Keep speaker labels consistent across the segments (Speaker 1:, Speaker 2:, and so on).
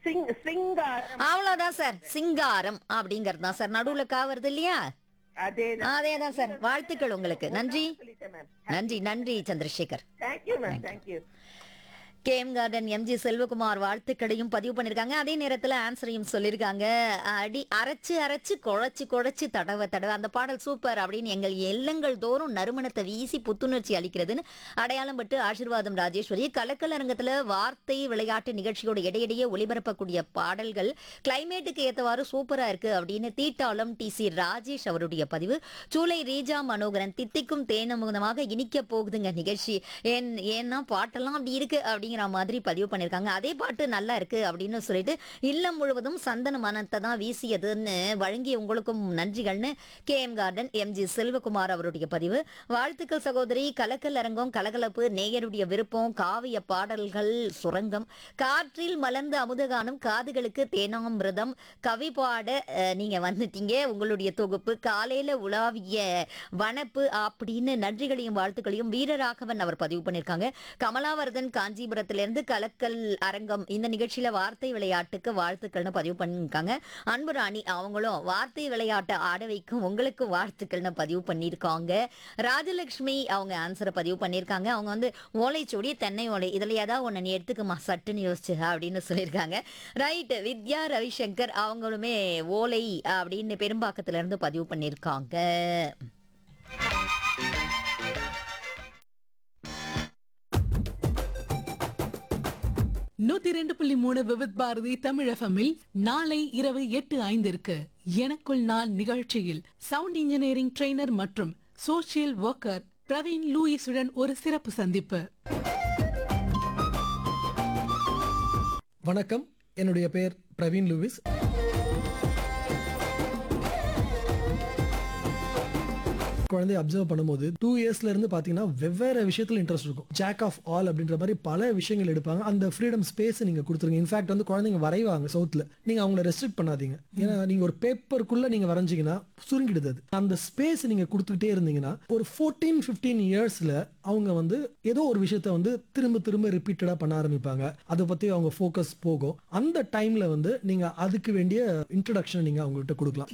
Speaker 1: சிங் சிங்காரம்
Speaker 2: அவ்வளவுதான் சார் சிங்காரம் அப்படிங்கறது தான் சார் நடுவுல கா வருது இல்லையா
Speaker 1: அதேதான்
Speaker 2: அதேதான் சார் வாழ்த்துக்கள் உங்களுக்கு நன்றி
Speaker 1: சொல்லிட்டேன் மேம்
Speaker 2: நன்றி நன்றி Chandrasekar
Speaker 1: thank you ma'am thank you
Speaker 2: KM garden MG Selvakumar வாழ்த்துக்களையும் பதிவு பண்ணிருக்காங்க அதே நேரத்துல ஆன்சரையும் சொல்லியிருக்காங்க அடி அரைச்சு அரைச்சு குழைச்சு குழைச்சு தடவை தடவை அந்த பாடல் சூப்பர் அப்படின்னு எங்கள் எல்லங்கள் தோறும் நறுமணத்தை வீசி புத்துணர்ச்சி அளிக்கிறதுன்னு அடையாளம் பட்டு ஆசீர்வாதம் ராஜேஸ்வரி கலக்கல் அரங்கத்துல வார்த்தை விளையாட்டு நிகழ்ச்சியோட இடையிடையே ஒளிபரப்பக்கூடிய பாடல்கள் கிளைமேட்டுக்கு ஏத்தவாறு சூப்பரா இருக்கு அப்படின்னு தீட்டாளம் டி சி ராஜேஷ் அவருடைய பதிவு சூலை ரீஜா மனோகரன் தித்திக்கும் தேனமுகமாக இனிக்க போகுதுங்க நிகழ்ச்சி ஏன் ஏன்னா பாட்டெல்லாம் அப்படி இருக்கு அப்படிங்கிற மாதிரி பதிவு பண்ணியிருக்காங்க அதே பாட்டு நல்லா இருக்கு அப்படின்னு சொல்லிட்டு இல்லம் முழுவதும் சந்தன மனத்தை தான் வீசியதுன்னு வழங்கிய உங்களுக்கும் நன்றிகள்னு K M garden MG Selvakumar அவருடைய பதிவு வாழ்த்துக்கள் சகோதரி கலக்கல் அரங்கம் கலகலப்பு நேயருடைய விருப்பம் காவிய பாடல்கள் சுரங்கம் காற்றில் மலர்ந்த அமுதகானம் காதுகளுக்கு தேனாமிரதம் கவி பாட அஹ், நீங்க வந்துட்டீங்க உங்களுடைய தொகுப்பு காலையில உலாவிய வனப்பு அப்படின்னு நன்றிகளையும் வாழ்த்துக்களையும் வீரராகவன் அவர் பதிவு பண்ணியிருக்காங்க கமலாவர்தன் காஞ்சிபுரத்திலிருந்து கலக்கல் அரங்கம் இந்த நிகழ்ச்சியில வார்த்தை விளையாட்டுக்கு வாழ்த்துக்கள்னு பதிவு பண்ணியிருக்காங்க அன்பு ராணி அவங்களும் வார்த்தை விளையாட்டை ஆட வைக்கும் உங்களுக்கு வாழ்த்துக்கள்னு பதிவு பண்ணியிருக்காங்க ராஜலட்சுமி அவங்க ஆன்சரை பதிவு பண்ணியிருக்காங்க அவங்க வந்து ஓலைச்சுவடி தென்னை ஓலை இதுல ஏதாவது ஒன்று நீ எடுத்துக்கமா சட்டுன்னு யோசிச்சு அப்படின்னு சொல்லியிருக்காங்க ரைட் வித்யா ரவிசங்கர் அவங்களுமே ஓலை அப்படின்னு பெரும்பாக்கத்துல இருந்து பதிவு பண்ணியிருக்காங்க
Speaker 3: நூத்தி ரெண்டு புள்ளி மூணு விவித் பாரதி தமிழ் எஃப்எம்மில் நாளை இரவு எட்டு ஐந்திற்கு எனக்குள் நான் நிகழ்ச்சியில் சவுண்ட் இன்ஜினியரிங் ட்ரெய்னர் மற்றும் சோஷியல் ஒர்க்கர் பிரவீன் லூயிஸுடன் ஒரு சிறப்பு சந்திப்பு
Speaker 4: வணக்கம் என்னுடைய பெயர் பிரவீன் லூவிஸ் குழந்தைய அப்சர்வ் பண்ணும்போது டூ இயர்ஸ்ல இருந்து பாத்தீங்கன்னா வெவ்வேறு விஷயத்துல இன்ட்ரெஸ்ட் இருக்கும் ஜாக் ஆஃப் ஆல் அப்படின்ற மாதிரி பல விஷயங்கள் எடுப்பாங்க அந்த ஃப்ரீடம் ஸ்பேஸ் நீங்க கொடுத்துருங்க இன்ஃபேக்ட் வந்து குழந்தைங்க வரைவாங்க சவுத்துல நீங்க அவங்கள ரெஸ்ட்ரிக்ட் பண்ணாதீங்க ஏன்னா நீங்க ஒரு பேப்பருக்குள்ள நீங்க வரைஞ்சீங்கன்னா சுருங்கிடுது அது அந்த ஸ்பேஸ் நீங்க கொடுத்துக்கிட்டே இருந்தீங்கன்னா ஒரு ஃபோர்டீன் ஃபிஃப்டீன் இயர்ஸ்ல அவங்க வந்து ஏதோ ஒரு விஷயத்த வந்து திரும்ப திரும்ப ரிப்பீட்டடா பண்ண ஆரம்பிப்பாங்க அதை பத்தி அவங்க ஃபோக்கஸ் போகும் அந்த டைம்ல வந்து நீங்க அதுக்கு வேண்டிய இன்ட்ரடக்ஷன் நீங்க அவங்ககிட்ட கொடுக்கலாம்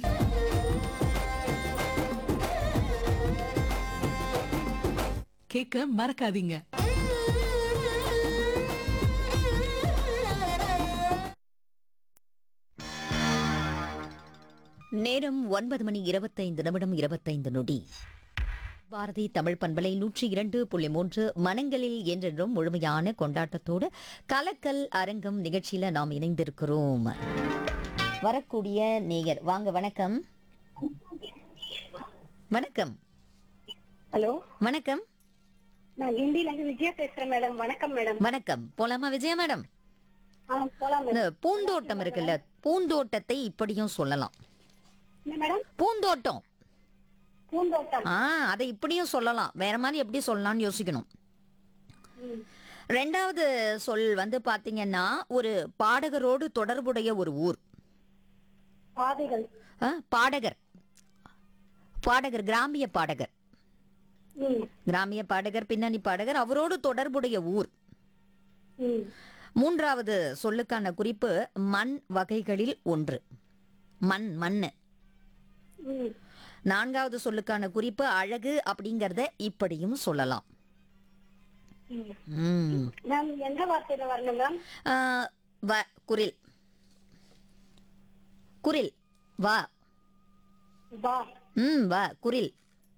Speaker 3: கேட்க மறக்காதீங்க
Speaker 2: நேரம் ஒன்பது மணி இருபத்தைந்து நிமிடம் இருபத்தைந்து நொடி பாரதி தமிழ் பண்பலை நூற்றி இரண்டு புள்ளி மூன்று மனங்களில் என்றென்றும் முழுமையான கொண்டாட்டத்தோடு கலக்கல் அரங்கம் நிகழ்ச்சியில நாம் இணைந்திருக்கிறோம் வரக்கூடிய நேயர் வாங்க வணக்கம் வணக்கம்
Speaker 5: ஹலோ
Speaker 2: வணக்கம்
Speaker 5: நான் கிண்டில இருந்து விஜயா பேசுறேன் மேடம் வணக்கம் மேடம்
Speaker 2: வணக்கம் போலாமா விஜயா மேடம்
Speaker 5: ஆ போலாம்
Speaker 2: இந்த
Speaker 5: மேடம்
Speaker 2: பூந்தோட்டம் இருக்குல்ல பூந்தோட்டத்தை இப்படியும் சொல்லலாம்
Speaker 5: என்ன மேடம்
Speaker 2: பூந்தோட்டம்
Speaker 5: பூந்தோட்டம்
Speaker 2: ஆ அதை இப்படியும் சொல்லலாம் வேற மாதிரி எப்படி சொல்லலாம்னு யோசிக்கணும் ரெண்டாவது சொல் வந்து பாத்தீங்கன்னா ஒரு பாடகரோடு தொடர்புடைய ஒரு ஊர்
Speaker 5: பாதைகள்
Speaker 2: ஆ, பாடகர் பாடகர் கிராமிய பாடகர்
Speaker 5: ம்
Speaker 2: கிராமிய பாடகர் பின்னணி பாடகர் அவரோடு தொடர்புடைய ஊர்
Speaker 5: ம்
Speaker 2: மூன்றாவது சொல்லுக்கான குறிப்பு மண் வகைகளில் ஒன்று மண் மண்ணு
Speaker 5: ம்
Speaker 2: நான்காவது சொல்லுக்கான குறிப்பு அழகு அப்படிங்கறத இப்படியும் சொல்லலாம்
Speaker 5: ம்.
Speaker 2: ம்
Speaker 5: மேம் எந்த வார்த்தையில வரணும் மேம்
Speaker 2: ஆ, வ குரில் குரில் வா
Speaker 5: பா
Speaker 2: ம் வா குரில்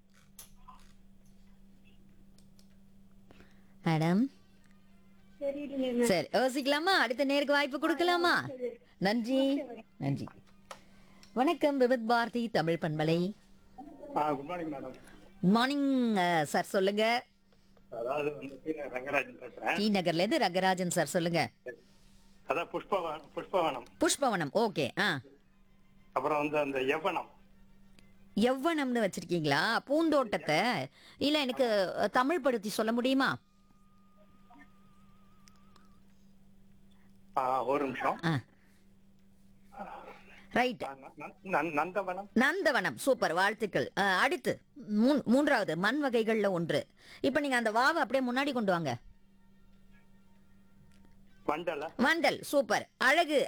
Speaker 2: மேடம்
Speaker 5: தெரியலைங்க மேம்
Speaker 2: சரி யோசிக்கலாமா அடுத்த நேருக்கு வாய்ப்பு கொடுக்கலாமா நன்றி நன்றி வணக்கம் விபத் பாரதி தமிழ் பண்பலை
Speaker 6: good morning madam
Speaker 2: good morning sir சொல்லுங்க
Speaker 6: அதாவது வந்து டி. நகர் ரங்கராஜன் பேசுறேன்
Speaker 2: டி நகர்ல இருந்து ரங்கராஜன் சார் சொல்லுங்க
Speaker 6: அதான் புஷ்பவனம் புஷ்பவனம்
Speaker 2: புஷ்பவனம் ஓகே ஆ
Speaker 6: அப்புறம் வந்து அந்த யவனம்
Speaker 2: எவ்வனம்னு வச்சிருக்கீங்களா பூந்தோட்டத்தை இல்ல எனக்கு அஹ், தமிழ் படுத்தி சொல்ல முடியுமா
Speaker 6: ஆ, ஒரு நிமிஷம்
Speaker 2: ஆ ரைட்
Speaker 6: ஆ, ந- ந- ந- நந்தவனம்
Speaker 2: நந்தவனம் சூப்பர் வாழ்த்துக்கள் அஹ், அடுத்து மூன்- மூன்றாவது மண் வகைகள்ல ஒன்று இப்ப நீங்க அந்த வாவை அப்படியே முன்னாடி கொண்டு வாங்க
Speaker 6: மண்டல
Speaker 2: வண்டல் சூப்பர் அழகு